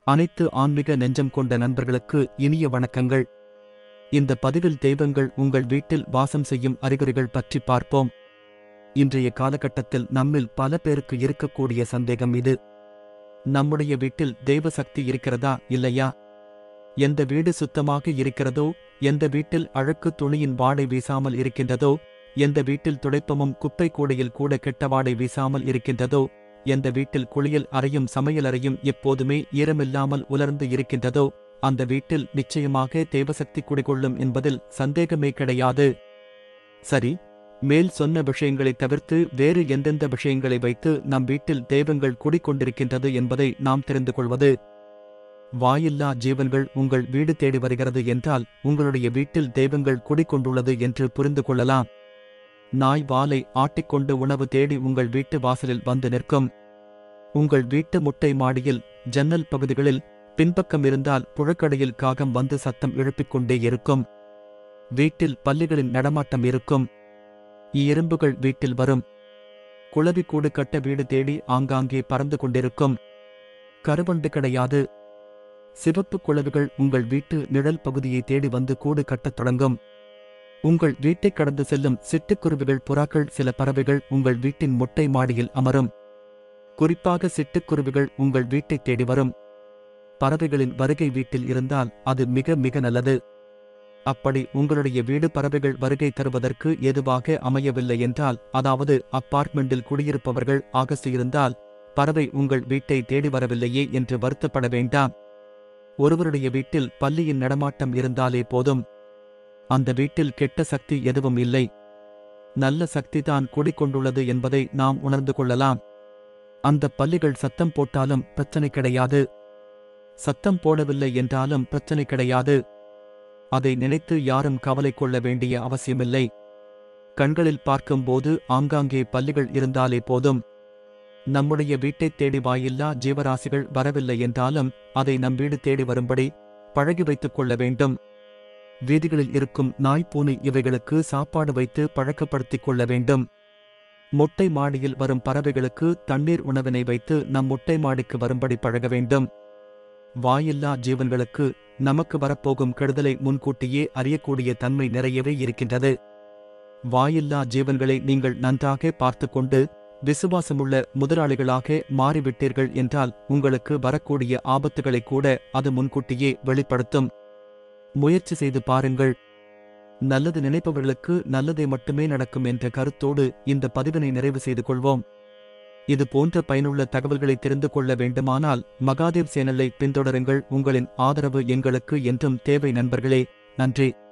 அனைத்து ஆன்மீக நெஞ்சம் கொண்ட நண்பர்களுக்கு இனிய வணக்கங்கள் இந்த பதிவில் தெய்வங்கள் உங்கள் வீட்டில் வாசம் செய்யும் அறிகுறிகள் பற்றி பார்ப்போம் இன்றைய காலகட்டத்தில் நம்மில் பல பேருக்கு இருக்கக்கூடிய சந்தேகம் இது நம்முடைய வீட்டில் தெய்வ சக்தி இருக்கிறதா இல்லையா எந்த வீடு சுத்தமாக இருக்கிறதோ எந்த வீட்டில் அழுக்கு துணியின் வாடை வீசாமல் இருக்கின்றதோ எந்த வீட்டில் துடைப்பமும் குப்பை கூடையில் கூட கெட்ட வாடை வீசாமல் இருக்கின்றதோ எந்த வீட்டில் குளியல் அறையும் சமையலறையும் எப்போதுமே ஈரமில்லாமல் உலர்ந்து இருக்கின்றதோ அந்த வீட்டில் நிச்சயமாக தேவசக்தி குடிகொள்ளும் என்பதில் சந்தேகமே கிடையாது சரி மேல் சொன்ன விஷயங்களை தவிர்த்து வேறு எந்தெந்த விஷயங்களை வைத்து நம் வீட்டில் தெய்வங்கள் குடிக்கொண்டிருக்கின்றது என்பதை நாம் தெரிந்து கொள்வது வாயில்லா ஜீவன்கள் உங்கள் வீடு தேடி வருகிறது என்றால் உங்களுடைய வீட்டில் தெய்வங்கள் குடிக்கொண்டுள்ளது என்று புரிந்து கொள்ளலாம் நாய் வாலை ஆட்டிக்கொண்டு உணவு தேடி உங்கள் வீட்டு வாசலில் வந்து நிற்கும் உங்கள் வீட்டு முட்டை மாடியில் ஜன்னல் பகுதிகளில் பின்பக்கம் இருந்தால் புழக்கடையில் காகம் வந்து சத்தம் எழுப்பிக் கொண்டே இருக்கும் வீட்டில் பல்லிகளின் நடமாட்டம் இருக்கும் எறும்புகள் வீட்டில் வரும் குளவி கூடு கட்ட வீடு தேடி ஆங்காங்கே பறந்து கொண்டிருக்கும் கருவண்டு கிடையாது சிவப்பு குளவிகள் உங்கள் வீட்டு நிழல் பகுதியை தேடி வந்து கூடு கட்டத் தொடங்கும் உங்கள் வீட்டைக் கடந்து செல்லும் சிட்டுக்குருவிகள் புறாக்கள் சில பறவைகள் உங்கள் வீட்டின் மொட்டை மாடியில் அமரும் குறிப்பாக சிட்டுக்குருவிகள் உங்கள் வீட்டைத் தேடி வரும் பறவைகளின் வருகை வீட்டில் இருந்தால் அது மிக மிக நல்லது அப்படி உங்களுடைய வீடு பறவைகள் வருகை தருவதற்கு ஏதுவாக அமையவில்லை என்றால் அதாவது அப்பார்ட்மெண்டில் குடியிருப்பவர்கள் ஆகஸ்ட் இருந்தால் பறவை உங்கள் வீட்டை தேடி வரவில்லையே என்று வருத்தப்பட வேண்டாம் ஒருவருடைய வீட்டில் பல்லியின் நடமாட்டம் இருந்தாலே போதும் அந்த வீட்டில் கெட்ட சக்தி எதுவும் இல்லை நல்ல சக்திதான் குடிக்கொண்டுள்ளது என்பதை நாம் உணர்ந்து கொள்ளலாம் அந்த பல்லிகள் சத்தம் போட்டாலும் பிரச்சனை கிடையாது சத்தம் போடவில்லை என்றாலும் பிரச்சனை கிடையாது அதை நினைத்து யாரும் கவலை கொள்ள வேண்டிய அவசியமில்லை கண்களில் பார்க்கும்போது ஆங்காங்கே பல்லிகள் இருந்தாலே போதும் நம்முடைய வீட்டைத் தேடி வாயில்லா ஜீவராசிகள் வரவில்லை என்றாலும் அதை நம் வீடு தேடி வரும்படி பழகி வைத்துக் கொள்ள வேண்டும் வீதிகளில் இருக்கும் நாய் பூனை இவைகளுக்கு சாப்பாடு வைத்து பழக்கப்படுத்திக் கொள்ள வேண்டும் மொட்டை மாடியில் வரும் பறவைகளுக்கு தண்ணீர் உணவினை வைத்து நம் மொட்டை மாடிக்கு வரும்படி பழக வேண்டும் வாயில்லா ஜீவன்களுக்கு நமக்கு வரப்போகும் கெடுதலை முன்கூட்டியே அறியக்கூடிய தன்மை நிறையவே இருக்கின்றது வாயில்லா ஜீவன்களை நீங்கள் நன்றாக பார்த்துக்கொண்டு விசுவாசமுள்ள முதலாளிகளாக மாறிவிட்டீர்கள் என்றால் உங்களுக்கு வரக்கூடிய ஆபத்துகளை கூட அது முன்கூட்டியே வெளிப்படுத்தும் முயற்சி செய்து பாருங்கள் நல்லது நினைப்பவர்களுக்கு நல்லதே மட்டுமே நடக்கும் என்ற கருத்தோடு இந்த பதிவினை நிறைவு செய்து கொள்வோம் இது போன்ற பயனுள்ள தகவல்களை தெரிந்து கொள்ள வேண்டுமானால் மகாதேவ் சேனலை பின்தொடருங்கள் உங்களின் ஆதரவு எங்களுக்கு என்றும் தேவை நண்பர்களே நன்றி